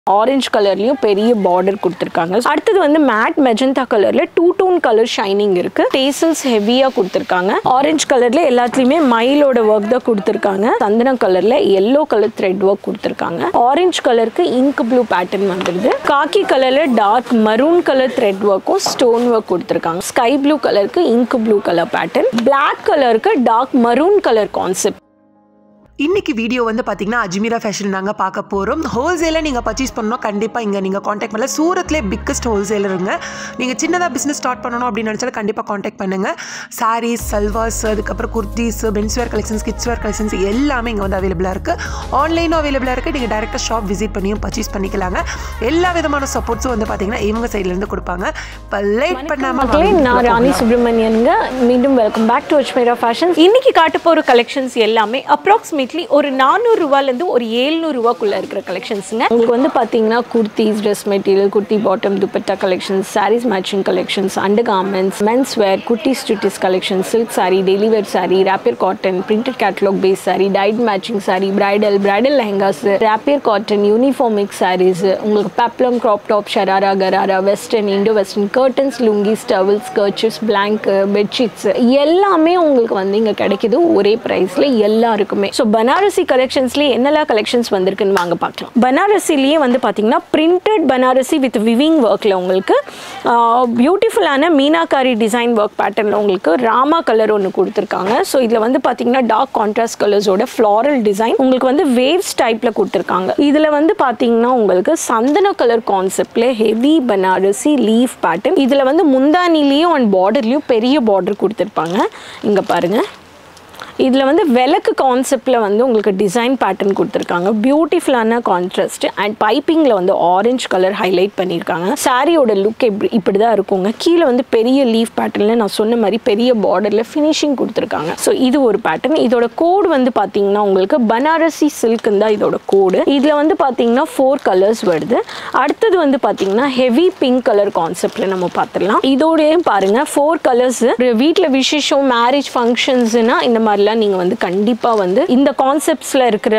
orange கலர்லயும் பெரிய border கொடுத்துருக்காங்க அடுத்தது வந்து மேட் மெஜந்தா கலர்ல டூ டோன் கலர் ஷைனிங் இருக்கு டேசல்ஸ் ஹெவியா கொடுத்துருக்காங்க ஆரஞ்சு கலர்ல எல்லாத்துலயுமே மயிலோட ஒர்க் தான் கொடுத்துருக்காங்க சந்தன கலர்ல எல்லோ கலர் த்ரெட் ஒர்க் கொடுத்துருக்காங்க ஆரஞ்சு கலருக்கு இங்க் ப்ளூ பேட்டர்ன் வந்துருது காக்கி கலர்ல டார்க் மரூன் கலர் த்ரெட் ஒர்க்கும் ஸ்டோன் ஒர்க் கொடுத்துருக்காங்க ஸ்கை ப்ளூ கலருக்கு ink blue colour pattern black கலருக்கு டார்க் மரூன் கலர் கான்செப்ட் இன்னைக்கு வீடியோ வந்து பார்த்தீங்கன்னா அஜ்மீரா ஃபேஷன் நாங்கள் பார்க்க போகிறோம் ஹோல்சேலில் நீங்கள் பர்ச்சேஸ் பண்ணணும் கண்டிப்பாக இங்கே நீங்கள் காண்டாக்ட் பண்ணல சூரத்லேயே பிக்கஸ்ட் ஹோல்சேலருங்க நீங்கள் சின்னதாக பிஸ்னஸ் ஸ்டார்ட் பண்ணணும் அப்படின்னு நினச்சாலும் கண்டிப்பாக காண்டாக்ட் பண்ணுங்கள் சாரீஸ் சல்வாஸ் அதுக்கப்புறம் kurtis menswear collections kidswear collections எல்லாமே இங்கே வந்து அவைலபிளாக இருக்குது ஆன்லைனும் அவைலபிளாக இருக்குது நீங்கள் டேரெக்டாக ஷாப் விசிட் பண்ணியும் பர்ச்சேஸ் பண்ணிக்கலாங்க எல்லா விதமான சப்போர்ட்ஸும் வந்து பார்த்தீங்கன்னா இவங்க சைட்லேருந்து கொடுப்பாங்க இப்போ லேட் மக்களே நான் பண்ணாமல் ராணி சுப்ரமணியனுங்க மீண்டும் welcome back to Ajmera fashion இன்னைக்கு காட்ட போகிற கலெக்ஷன்ஸ் எல்லாமே அப்ராக்சிமேட்லி ஒரு நானூறு ரூபாயிலேருந்து ஒரு ஏழ்நூறு ரூபாக்குள்ள இருக்கிற கலெக்ஷன்ஸுங்க உங்களுக்கு வந்து பார்த்தீங்கன்னா kurtis dress material kurti bottom dupatta collections saris matching collections undergarments men's wear kurtis chudis collection silk sari daily wear sari rapier cotton printed catalogue base sari tie matching sari bridal bridal lehengas rapier cotton யூனிஃபார்மிக் சாரீஸ் உங்களுக்கு peplum crop top sharara gharara western indo western curtains lungis towels கர்ச்சஸ் blank bedsheets எல்லாமே உங்களுக்கு வந்து இங்கே கிடைக்குது ஒரே ப்ரைஸில் எல்லாருக்குமே ஸோ பனாரசி கலெக்ஷன்ஸ்லேயே என்னெல்லாம் கலெக்ஷன்ஸ் வந்திருக்குன்னு வாங்க பார்க்கலாம் பனாரசிலேயே வந்து பார்த்தீங்கன்னா பிரிண்டட் பனாரசி வித் விவிங் ஒர்க்கில் உங்களுக்கு பியூட்டிஃபுல்லான மீனாகாரி டிசைன் ஒர்க் பேட்டர்னில் உங்களுக்கு ராமா கலர் ஒன்று கொடுத்துருக்காங்க ஸோ இதில் வந்து பார்த்தீங்கன்னா டார்க் கான்ட்ராஸ்ட் கலர்ஸோட ஃப்ளாரல் டிசைன் உங்களுக்கு வந்து வேவ்ஸ் டைப்பில் கொடுத்துருக்காங்க இதில் வந்து பார்த்தீங்கன்னா உங்களுக்கு சந்தன கலர் கான்செப்டில் ஹெவி பனாரசி லீஃப் பேட்டர்ன் இதில் வந்து முந்தானிலையும் அண்ட் பார்டர்லையும் பெரிய பார்டர் கொடுத்துருப்பாங்க இங்கே பாருங்கள் இதில் வந்து விளக்கு கான்செப்டில் வந்து உங்களுக்கு டிசைன் பேட்டர்ன் கொடுத்துருக்காங்க பியூட்டிஃபுல்லான கான்ட்ராஸ்ட் அண்ட் பைப்பிங்கில் வந்து ஆரஞ்சு கலர் ஹைலைட் பண்ணியிருக்காங்க சாரியோட லுக் இப்படி இப்படி தான் இருக்குங்க கீழே வந்து பெரிய லீஃப் பேட்டர்னில் நான் சொன்ன மாதிரி பெரிய பார்டரில் ஃபினிஷிங் கொடுத்துருக்காங்க ஸோ இது ஒரு பேட்டர்ன் இதோட கோடு வந்து பார்த்தீங்கன்னா உங்களுக்கு பனாரசி சில்க்குன்னு தான் இதோட கோடு இதில் வந்து பார்த்தீங்கன்னா ஃபோர் கலர்ஸ் வருது அடுத்தது வந்து பார்த்தீங்கன்னா ஹெவி பிங்க் கலர் கான்செப்டில் நம்ம பார்த்துடலாம் இதோடயும் பாருங்கள் ஃபோர் கலர்ஸ் வீட்டில் விசேஷம் மேரேஜ் ஃபங்க்ஷன்ஸ்னா இந்த மாதிரிலாம் நீங்கள் வந்து கண்டிப்பாக வந்து இந்த கான்செப்ட்ஸில் இருக்கிற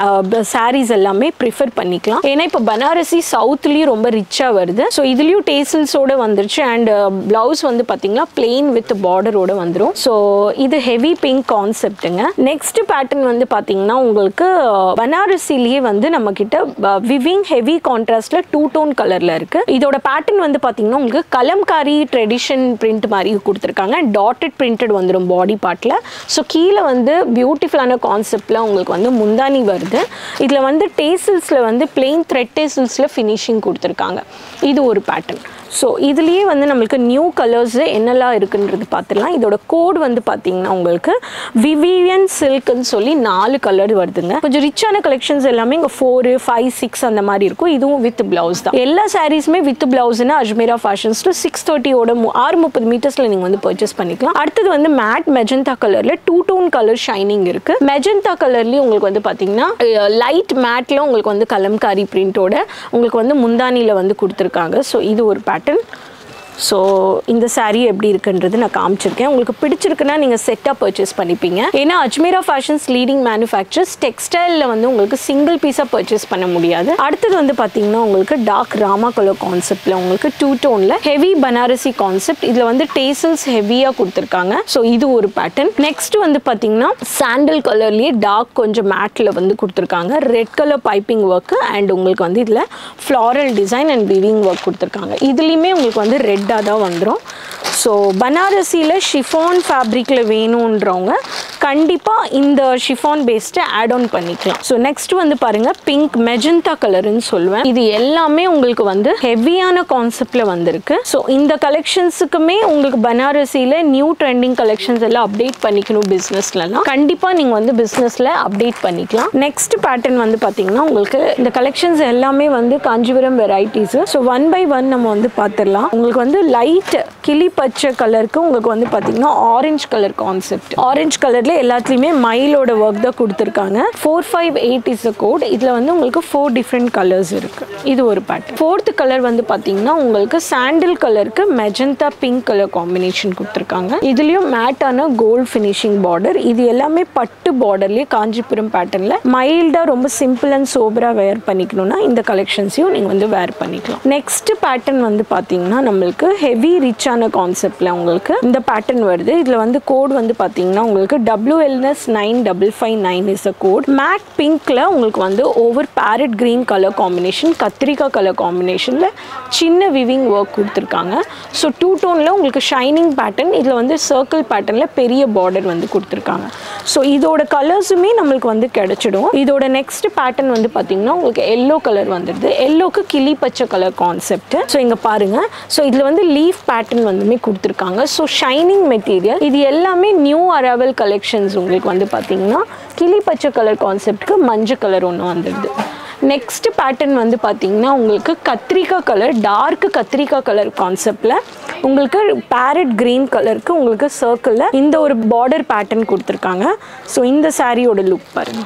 சாரீஸ் எல்லாமே ப்ரிஃபர் பண்ணிக்கலாம் ஏன்னா இப்போ பனாரசி சவுத்துலேயும் ரொம்ப ரிச்சாக வருது ஸோ இதுலேயும் டேசல்ஸோட வந்துருச்சு அண்ட் ப்ளவுஸ் வந்து பார்த்தீங்கன்னா பிளெயின் வித் பார்டரோட வந்துடும் ஸோ இது ஹெவி பிங்க் கான்செப்ட்டுங்க நெக்ஸ்ட் பேட்டர்ன் வந்து பார்த்தீங்கன்னா உங்களுக்கு பனாரசிலேயே வந்து நம்ம கிட்ட விவிங் ஹெவி கான்ட்ராஸ்டில் டூ டோன் கலரில் இருக்குது இதோட பேட்டர்ன் வந்து பார்த்தீங்கன்னா உங்களுக்கு கலம்காரி ட்ரெடிஷன் பிரிண்ட் மாதிரி கொடுத்துருக்காங்க டாட்டட் பிரிண்டட் வந்துடும் பாடி பார்ட்டில் ஸோ கீழே வந்து பியூட்டிஃபுல்லான கான்செப்டில் உங்களுக்கு வந்து முந்தானி வருது இதில் வந்து டேசில்ஸில் வந்து பிளெயின் த்ரெட் டேசில்ஸில் ஃபினிஷிங் கொடுத்துருக்காங்க இது ஒரு பேட்டர்ன் ஸோ இதுலேயே வந்து நம்மளுக்கு நியூ கலர்ஸ் என்னெல்லாம் இருக்குன்றது பார்த்துடலாம் இதோட கோட் வந்து பார்த்தீங்கன்னா உங்களுக்கு விவியன் சில்க்னு சொல்லி நாலு கலர் வருதுங்க கொஞ்சம் ரிச்சான கலெக்ஷன்ஸ் எல்லாமே இங்கே ஃபோரு ஃபைவ் சிக்ஸ் அந்த மாதிரி இருக்கும் இதுவும் வித் பிளவுஸ் தான் எல்லா சாரீஸுமே வித் பிளவுஸ்னா அஜ்மீரா ஃபேஷன்ஸ் டு சிக்ஸ் தேர்ட்டியோட ஆறு முப்பது மீட்டர்ஸில் நீங்கள் வந்து பர்ச்சேஸ் பண்ணிக்கலாம் அடுத்தது வந்து மேட் மெஜந்தா கலரில் டூ டோன் கலர் ஷைனிங் இருக்கு மெஜந்தா கலர்லேயும் உங்களுக்கு வந்து பார்த்தீங்கன்னா லைட் மேட்ல உங்களுக்கு வந்து கலம்காரி பிரிண்டோட உங்களுக்கு வந்து முந்தானியில் வந்து கொடுத்துருக்காங்க ஸோ இது ஒரு பேட்டர்ன் ஸோ இந்த saree எப்படி இருக்குன்றது நான் காமிச்சிருக்கேன் உங்களுக்கு பிடிச்சிருக்குன்னா நீங்கள் செட்டாக பர்ச்சேஸ் பண்ணிப்பீங்க ஏன்னா அஜ்மீரா ஃபேஷன்ஸ் லீடிங் மேனுஃபேக்சர்ஸ் டெக்ஸ்டைலில் வந்து உங்களுக்கு சிங்கிள் பீஸாக பர்ச்சேஸ் பண்ண முடியாது அடுத்தது வந்து பார்த்தீங்கன்னா உங்களுக்கு டார்க் ராமா கலர் கான்செப்டில் உங்களுக்கு டூ டோனில் ஹெவி பனாரசி கான்செப்ட் இதில் வந்து டேசல்ஸ் ஹெவியாக கொடுத்துருக்காங்க ஸோ இது ஒரு பேட்டர்ன் நெக்ஸ்ட் வந்து பார்த்தீங்கன்னா சாண்டல் கலர்லேயே டார்க் கொஞ்சம் மேட்டில் வந்து கொடுத்துருக்காங்க red colour piping work and உங்களுக்கு வந்து இதில் floral design and weaving work கொடுத்துருக்காங்க இதுலேயுமே உங்களுக்கு வந்து ரெட்டாக தான் வந்துடும் ஸோ பனாரசியில் ஷிஃபான் ஃபேப்ரிக்கில் வேணுன்றவங்க கண்டிப்பாக இந்த ஷிஃபான் பேஸ்ட்டை ஆட் ஆன் பண்ணிக்கலாம் ஸோ நெக்ஸ்ட் வந்து பாருங்கள் பிங்க் மெஜந்தா கலர்னு சொல்லுவேன் இது எல்லாமே உங்களுக்கு வந்து ஹெவியான கான்செப்டில் வந்திருக்கு ஸோ இந்த கலெக்ஷன்ஸுக்குமே உங்களுக்கு பனாரசியில் நியூ ட்ரெண்டிங் கலெக்ஷன்ஸ் எல்லாம் அப்டேட் பண்ணிக்கணும் பிஸ்னஸ்லலாம் கண்டிப்பாக நீங்கள் வந்து பிஸ்னஸில் அப்டேட் பண்ணிக்கலாம் நெக்ஸ்ட் பேட்டர்ன் வந்து பார்த்தீங்கன்னா உங்களுக்கு இந்த கலெக்ஷன்ஸ் எல்லாமே வந்து Kanchipuram varieties so one by one நம்ம வந்து பார்த்துடலாம் உங்களுக்கு வந்து வந்து லைட் கிளி பச்சை கலருக்கு உங்களுக்கு வந்து பார்த்தீங்கன்னா ஆரஞ்சு கலர் கான்செப்ட் ஆரஞ்சு கலரில் எல்லாத்துலேயுமே மயிலோட ஒர்க் தான் கொடுத்துருக்காங்க four five eight is a code இதில் வந்து உங்களுக்கு ஃபோர் டிஃப்ரெண்ட் கலர்ஸ் இருக்குது இது ஒரு பேட்டர்ன் ஃபோர்த் கலர் வந்து பார்த்தீங்கன்னா உங்களுக்கு சாண்டில் கலருக்கு மெஜந்தா பிங்க் கலர் காம்பினேஷன் கொடுத்துருக்காங்க இதுலேயும் மேட்டான கோல்ட் ஃபினிஷிங் பார்டர் இது எல்லாமே பட்டு பார்டர்லேயே காஞ்சிபுரம் பேட்டர்னில் மைல்டாக ரொம்ப சிம்பிள் அண்ட் சோபராக வேர் பண்ணிக்கணும்னா இந்த கலெக்ஷன்ஸையும் நீங்கள் வந்து வேர் பண்ணிக்கலாம் நெக்ஸ்ட் பேட்டர்ன் வந்து பார்த்தீங்கன்னா நம்மளுக்கு ஹெவி ரிச்சான கான்செப்டில் உங்களுக்கு இந்த பேட்டர்ன் வருது இதில் வந்து கோட் வந்து பார்த்தீங்கன்னா உங்களுக்கு WLS nine double five nine is a code matte பிங்க்கில் உங்களுக்கு வந்து over parrot green colour combination கத்திரிக்காய் கலர் காம்பினேஷனில் சின்ன விவிங் ஒர்க் கொடுத்துருக்காங்க ஸோ டூ டோனில் உங்களுக்கு ஷைனிங் பேட்டர்ன் இதில் வந்து சர்க்கிள் பேட்டர்னில் பெரிய பார்டர் வந்து கொடுத்துருக்காங்க ஸோ இதோட கலர்ஸுமே நம்மளுக்கு வந்து கிடைச்சிடும் இதோட நெக்ஸ்ட் பேட்டர்ன் வந்து பார்த்தீங்கன்னா உங்களுக்கு எல்லோ கலர் வந்துடுது எல்லோக்கு கிளி பச்சை கலர் கான்செப்ட் ஸோ இங்கே பாருங்கள் ஸோ இதில் வந்து லீஃப் பேட்டர்ன் வந்துமே கொடுத்துருக்காங்க ஸோ ஷைனிங் மெட்டீரியல் இது எல்லாமே நியூ அரைவல் கலெக்ஷன்ஸ் உங்களுக்கு வந்து பார்த்தீங்கன்னா கிளி பச்சை கலர் கான்செப்ட்க்கு மஞ்சள் கலர் ஒன்று வந்துடுது நெக்ஸ்ட் பேட்டர்ன் வந்து பார்த்தீங்கன்னா உங்களுக்கு கத்திரிக்காய் கலர் டார்க் கத்திரிக்காய் கலர் கான்செப்டில் உங்களுக்கு பேரட் க்ரீன் கலருக்கு உங்களுக்கு சர்க்கிளில் இந்த ஒரு பார்டர் பேட்டர்ன் கொடுத்துருக்காங்க ஸோ இந்த சாரியோட லுக் பாருங்கள்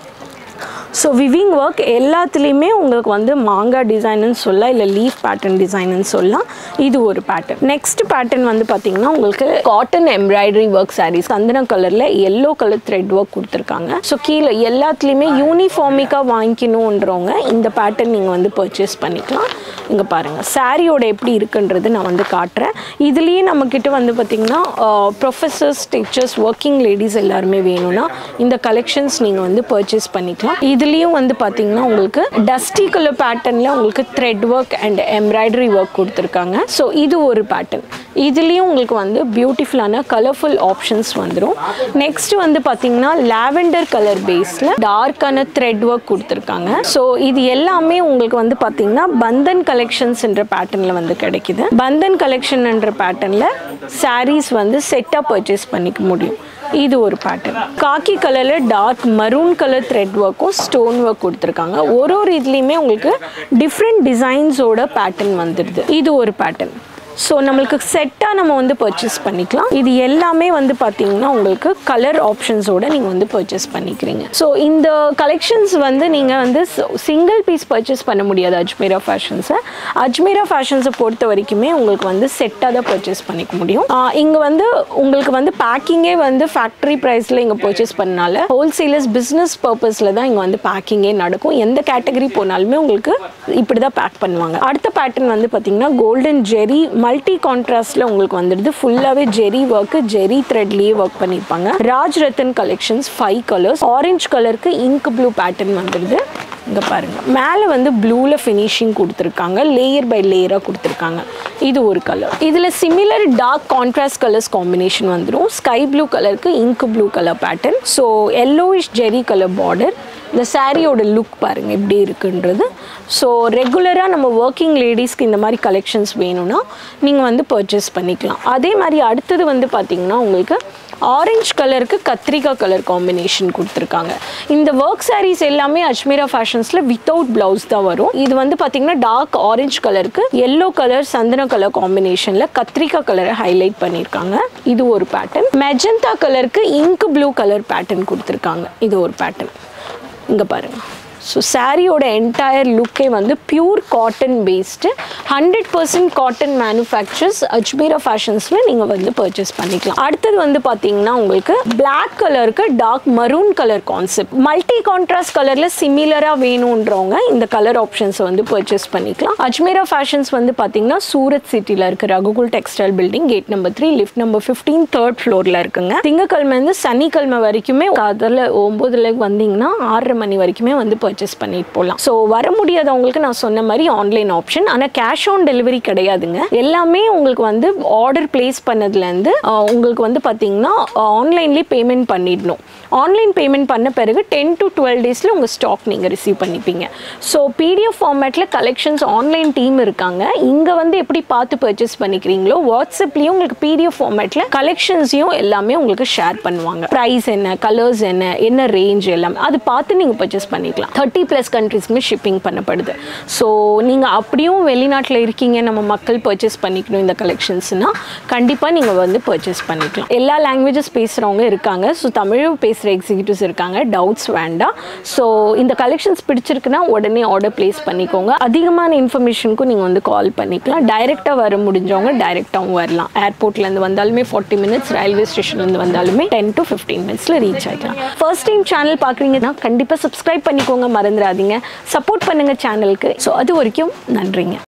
ஸோ விவிங் ஒர்க் எல்லாத்துலேயுமே உங்களுக்கு வந்து மாங்காய் டிசைனுன்னு சொல்லலாம் இல்லை லீஃப் பேட்டர்ன் டிசைனுன்னு சொல்லலாம் இது ஒரு பேட்டர்ன் நெக்ஸ்ட் பேட்டர்ன் வந்து பார்த்தீங்கன்னா உங்களுக்கு காட்டன் எம்ப்ராய்டரி ஒர்க் சாரீஸ் சந்தன கலரில் எல்லோ கலர் த்ரெட் ஒர்க் கொடுத்துருக்காங்க ஸோ கீழே எல்லாத்துலேயுமே யூனிஃபார்மிக்காக வாங்கிக்கணுன்றவங்க இந்த பேட்டர்ன் நீங்கள் வந்து பர்ச்சேஸ் பண்ணிக்கலாம் இங்கே பாருங்கள் சாரியோட எப்படி இருக்குன்றது நான் வந்து காட்டுறேன் இதுலேயே நம்மக்கிட்ட வந்து பார்த்திங்கன்னா ப்ரொஃபஸர்ஸ் டீச்சர்ஸ் ஒர்க்கிங் லேடிஸ் எல்லாருமே வேணும்னா இந்த கலெக்ஷன்ஸ் நீங்கள் வந்து பர்ச்சேஸ் பண்ணிக்கலாம் இதுலேயும் வந்து பார்த்திங்கன்னா உங்களுக்கு டஸ்டி கலர் பேட்டர்னில் உங்களுக்கு thread work and embroidery work கொடுத்துருக்காங்க ஸோ இது ஒரு பேட்டர்ன் இதுலேயும் உங்களுக்கு வந்து பியூட்டிஃபுல்லான கலர்ஃபுல் ஆப்ஷன்ஸ் வந்துடும் நெக்ஸ்ட் வந்து பார்த்தீங்கன்னா லாவெண்டர் கலர் பேஸில் டார்க்கான த்ரெட் ஒர்க் கொடுத்துருக்காங்க ஸோ இது எல்லாமே உங்களுக்கு வந்து பார்த்தீங்கன்னா பந்தன் கலெக்ஷன்ஸ்ன்ற பேட்டர்னில் வந்து கிடைக்குது பந்தன் கலெக்ஷன்ன்ற பேட்டர்னில் சாரீஸ் வந்து செட்டாக பர்ச்சேஸ் பண்ணிக்க முடியும் இது ஒரு பேட்டர்ன் காக்கி கலரில் டார்க் மரூன் கலர் த்ரெட் ஒர்க்கும் ஸ்டோன் ஒர்க் கொடுத்துருக்காங்க ஒரு ஒரு இதுலேயுமே உங்களுக்கு டிஃப்ரெண்ட் டிசைன்ஸோட பேட்டர்ன் வந்துடுது இது ஒரு பேட்டர்ன் ஸோ நம்மளுக்கு செட்டாக நம்ம வந்து பர்ச்சேஸ் பண்ணிக்கலாம் இது எல்லாமே வந்து பார்த்தீங்கன்னா உங்களுக்கு கலர் ஆப்ஷன்ஸோட நீங்கள் வந்து பர்ச்சேஸ் பண்ணிக்கிறீங்க ஸோ இந்த கலெக்ஷன்ஸ் வந்து நீங்கள் வந்து சிங்கிள் பீஸ் பர்ச்சேஸ் பண்ண முடியாது அஜ்மீரா ஃபேஷன்ஸை அஜ்மீரா ஃபேஷன்ஸை பொறுத்த வரைக்குமே உங்களுக்கு வந்து செட்டாக தான் பர்ச்சேஸ் பண்ணிக்க முடியும் இங்கே வந்து உங்களுக்கு வந்து பேக்கிங்கே வந்து ஃபேக்ட்ரி ப்ரைஸில் இங்கே பர்ச்சேஸ் பண்ணனால ஹோல்சேலர்ஸ் பிஸ்னஸ் பர்பஸில் தான் இங்கே வந்து பேக்கிங்கே நடக்கும் எந்த கேட்டகரி போனாலுமே உங்களுக்கு இப்படி தான் பேக் பண்ணுவாங்க அடுத்த பேட்டர்ன் வந்து பார்த்தீங்கன்னா கோல்டன் ஜெரி மல்டி கான்ட்ராஸ்டில் உங்களுக்கு வந்துடுது ஃபுல்லாகவே ஜெரி ஒர்க்கு ஜெரி த்ரெட்லேயே ஒர்க் பண்ணியிருப்பாங்க Raj Rattan collections five colours orange கலருக்கு இங்க் ப்ளூ பேட்டர்ன் வந்துடுது இங்கே பாருங்கள் மேலே வந்து ப்ளூவில் ஃபினிஷிங் கொடுத்துருக்காங்க லேயர் பை லேயராக கொடுத்துருக்காங்க இது ஒரு கலர் இதில் similar dark contrast colours combination வந்துடும் ஸ்கை ப்ளூ கலருக்கு ink blue colour pattern so yellowish zari colour border இந்த சாரியோட லுக் பாருங்கள் எப்படி இருக்குன்றது ஸோ ரெகுலராக நம்ம ஒர்க்கிங் லேடிஸ்க்கு இந்த மாதிரி கலெக்ஷன்ஸ் வேணும்னா நீங்கள் வந்து பர்ச்சேஸ் பண்ணிக்கலாம் அதே மாதிரி அடுத்தது வந்து பார்த்திங்கன்னா உங்களுக்கு ஆரஞ்சு கலருக்கு கத்திரிக்காய் கலர் காம்பினேஷன் கொடுத்துருக்காங்க இந்த ஒர்க் சாரீஸ் எல்லாமே அஜ்மீரா ஃபேஷன்ஸில் வித்தவுட் ப்ளவுஸ் தான் வரும் இது வந்து பார்த்திங்கன்னா டார்க் ஆரஞ்சு கலருக்கு எல்லோ கலர் சந்தன கலர் காம்பினேஷனில் கத்திரிக்காய் கலரை ஹைலைட் பண்ணியிருக்காங்க இது ஒரு பேட்டர்ன் மெஜந்தா கலருக்கு இங்க் ப்ளூ கலர் பேட்டர்ன் கொடுத்துருக்காங்க இது ஒரு பேட்டர்ன் இங்கே பாருங்கள் ஸோ சாரியோட என்டையர் லுக்கே வந்து pure cotton based hundred percent cotton manufacturers Ajmera ஃபேஷன்ஸில் நீங்கள் வந்து பர்ச்சேஸ் பண்ணிக்கலாம் அடுத்தது வந்து பார்த்தீங்கன்னா உங்களுக்கு பிளாக் கலருக்கு dark maroon colour concept multi contrast கலரில் சிமிலராக வேணுன்றவங்க இந்த கலர் ஆப்ஷன்ஸை வந்து பர்ச்சேஸ் பண்ணிக்கலாம் அஜ்மீரா ஃபேஷன்ஸ் வந்து பார்த்தீங்கன்னா சூரத் சிட்டியில் இருக்க Raghukul textile building gate number three lift number fifteen third ஃப்ளோரில் இருக்குங்க திங்கக்கிழமைலேருந்து சனிக்கிழமை வரைக்குமே அதில் ஒம்போதுல வந்தீங்கன்னா ஆறரை மணி வரைக்குமே வந்து பர்ச்சேஸ் பண்ணிட்டு போகலாம் ஸோ வர முடியாதவங்களுக்கு நான் சொன்ன மாதிரி ஆன்லைன் ஆப்ஷன் ஆனால் கேஷ் ஆன் டெலிவரி கிடையாதுங்க எல்லாமே உங்களுக்கு வந்து ஆர்டர் பிளேஸ் பண்ணதுலேருந்து ஆஹ், உங்களுக்கு வந்து பார்த்தீங்கன்னா ஆன்லைன்லேயே பேமெண்ட் பண்ணிடணும் ஆன்லைன் பேமெண்ட் பண்ண பிறகு டென் டு டுவெல் டேஸில் உங்கள் ஸ்டாக் நீங்கள் ரிசீவ் பண்ணிப்பீங்க ஸோ பிடிஎஃப் ஃபார்மேட்டில் கலெக்ஷன்ஸ் ஆன்லைன் டீம் இருக்காங்க இங்கே வந்து எப்படி பார்த்து பர்ச்சேஸ் பண்ணிக்கிறீங்களோ வாட்ஸ்அப்லேயும் உங்களுக்கு பிடிஎஃப் ஃபார்மேட்டில் கலெக்ஷன்ஸையும் எல்லாமே உங்களுக்கு ஷேர் பண்ணுவாங்க ப்ரைஸ் என்ன கலர்ஸ் என்ன என்ன ரேஞ்ச் எல்லாமே அது பார்த்து நீங்கள் பர்ச்சேஸ் பண்ணிக்கலாம் தேர்ட்டி ப்ளஸ் கண்ட்ரீஸ்க்குமே ஷிப்பிங் பண்ணப்படுது ஸோ நீங்கள் அப்படியும் வெளிநாட்டில் இருக்கீங்க நம்ம மக்கள் பர்ச்சேஸ் பண்ணிக்கணும் இந்த கலெக்ஷன்ஸ்னால் கண்டிப்பாக நீங்கள் வந்து பர்ச்சேஸ் பண்ணிக்கலாம் எல்லா லாங்குவேஜஸ் பேசுகிறவங்க இருக்காங்க ஸோ தமிழும் பேசுகிற எக்ஸிக்யூட்டிவ்ஸ் இருக்காங்க டவுட்ஸ் வேண்டாம் ஸோ இந்த கலெக்ஷன்ஸ் பிடிச்சிருக்குன்னா உடனே ஆர்டர் ப்ளேஸ் பண்ணிக்கோங்க அதிகமான இன்ஃபர்மேஷனுக்கும் நீங்கள் வந்து கால் பண்ணிக்கலாம் டைரெக்டாக வர முடிஞ்சவங்க டைரெக்டாகவும் வரலாம் ஏர்போர்ட்லேருந்து வந்தாலுமே ஃபார்ட்டி மினிட்ஸ் ரயில்வே ஸ்டேஷன்லேருந்து வந்தாலுமே டென் டு ஃபிஃப்டீன் மினிட்ஸில் ரீச் ஆகிக்கலாம் ஃபர்ஸ்ட் டைம் சேனல் பார்க்குறீங்கன்னா கண்டிப்பாக சப்ஸ்கிரைப் பண்ணிக்கோங்க மறந்துடாதீங்க சப்போர்ட் பண்ணுங்கள் சேனலுக்கு ஸோ அது வரைக்கும் நன்றிங்க